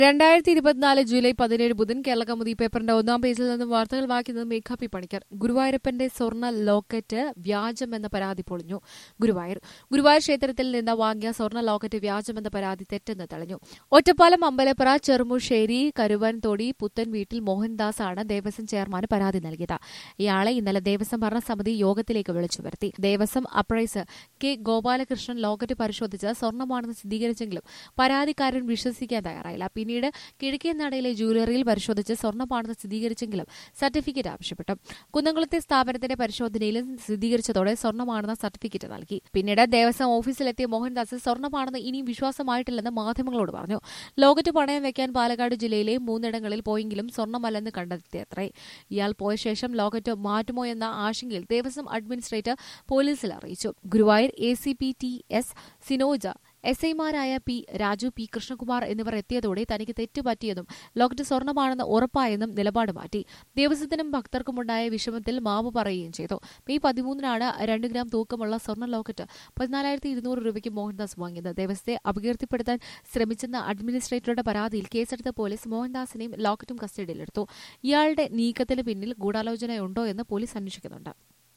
രണ്ടായിരത്തി ഇരുപത്തിനാല് ജൂലൈ പതിനേഴ് ബുധൻ കേരള കൗമുദി പേപ്പറിന്റെ ഒന്നാം പേജിൽ നിന്നും വാർത്തകൾ വായിക്കുന്നത് മേഘ പി പണിക്കർ ഗുരുവായൂരപ്പന്റെ സ്വർണ്ണ ലോക്കറ്റ് വ്യാജമെന്ന പരാതി പൊളിഞ്ഞു ഗുരുവായൂർ ഗുരുവായൂർ ക്ഷേത്രത്തിൽ നിന്ന് വാങ്ങിയ സ്വർണ്ണ ലോക്കറ്റ് വ്യാജമെന്ന പരാതി തെറ്റെന്ന് തെളിഞ്ഞു ഒറ്റപ്പാലം അമ്പലപ്പുറ ചെറുമുശ്ശേരി കരുവൻതൊടി പുത്തൻ വീട്ടിൽ മോഹൻദാസ് ആണ് ദേവസ്വം ചെയർമാന് പരാതി നൽകിയത് ഇയാളെ ഇന്നലെ ദേവസ്വം ഭരണസമിതി യോഗത്തിലേക്ക് വിളിച്ചു വരുത്തി ദേവസ്വം അപ്രൈസർ കെ ഗോപാലകൃഷ്ണൻ ലോക്കറ്റ് പരിശോധിച്ച് സ്വർണ്ണമാണെന്ന് സ്ഥിരീകരിച്ചെങ്കിലും പരാതിക്കാരൻ വിശ്വസിക്കാൻ തയ്യാറായില്ല പിന്നീട് കിഴക്കേ നടയിലെ ജ്വല്ലറിയിൽ പരിശോധിച്ച് സ്വർണ്ണമാണെന്ന് സ്ഥിരീകരിച്ചെങ്കിലും സർട്ടിഫിക്കറ്റ് ആവശ്യപ്പെട്ടു കുന്നംകുളത്തെ സ്ഥാപനത്തിന്റെ പരിശോധനയിലും സ്ഥിരീകരിച്ചതോടെ സ്വർണ്ണമാണെന്ന സർട്ടിഫിക്കറ്റ് നൽകി പിന്നീട് ദേവസ്വം ഓഫീസിലെത്തിയ മോഹൻദാസ് സ്വർണ്ണമാണെന്ന് ഇനിയും വിശ്വാസമായിട്ടില്ലെന്ന് മാധ്യമങ്ങളോട് പറഞ്ഞു ലോകറ്റ് പണയം വെക്കാൻ പാലക്കാട് ജില്ലയിലെ മൂന്നിടങ്ങളിൽ പോയെങ്കിലും സ്വർണ്ണമല്ലെന്ന് കണ്ടെത്തിയത്രേ ഇയാൾ പോയ ശേഷം ലോകറ്റ് മാറ്റുമോ എന്ന ആശങ്കയിൽ ദേവസ്വം അഡ്മിനിസ്ട്രേറ്റർ പോലീസിൽ അറിയിച്ചു Guruvayur A C P T S Sinoj S ഐമാരായ പി രാജു പി കൃഷ്ണകുമാർ എന്നിവർ എത്തിയതോടെ തനിക്ക് തെറ്റുപറ്റിയെന്നും ലോക്കറ്റ് സ്വർണ്ണമാണെന്ന് ഉറപ്പായെന്നും നിലപാട് മാറ്റി ദേവസ്വത്തിനും ഭക്തർക്കുമുണ്ടായ വിഷമത്തിൽ മാവ് പറയുകയും ചെയ്തു മെയ് പതിമൂന്നിനാണ് രണ്ട് ഗ്രാം തൂക്കമുള്ള സ്വർണ്ണ ലോക്കറ്റ് പതിനാലായിരത്തി ഇരുന്നൂറ് രൂപയ്ക്ക് മോഹൻദാസ് വാങ്ങിയത് ദേവസ്വത്തെ അപകീർത്തിപ്പെടുത്താൻ ശ്രമിച്ചെന്ന അഡ്മിനിസ്ട്രേറ്ററുടെ പരാതിയിൽ കേസെടുത്ത പോലീസ് മോഹൻദാസിനെയും ലോക്കറ്റും കസ്റ്റഡിയിലെടുത്തു ഇയാളുടെ നീക്കത്തിന് പിന്നിൽ ഗൂഢാലോചനയുണ്ടോ എന്ന് പോലീസ് അന്വേഷിക്കുന്നുണ്ട്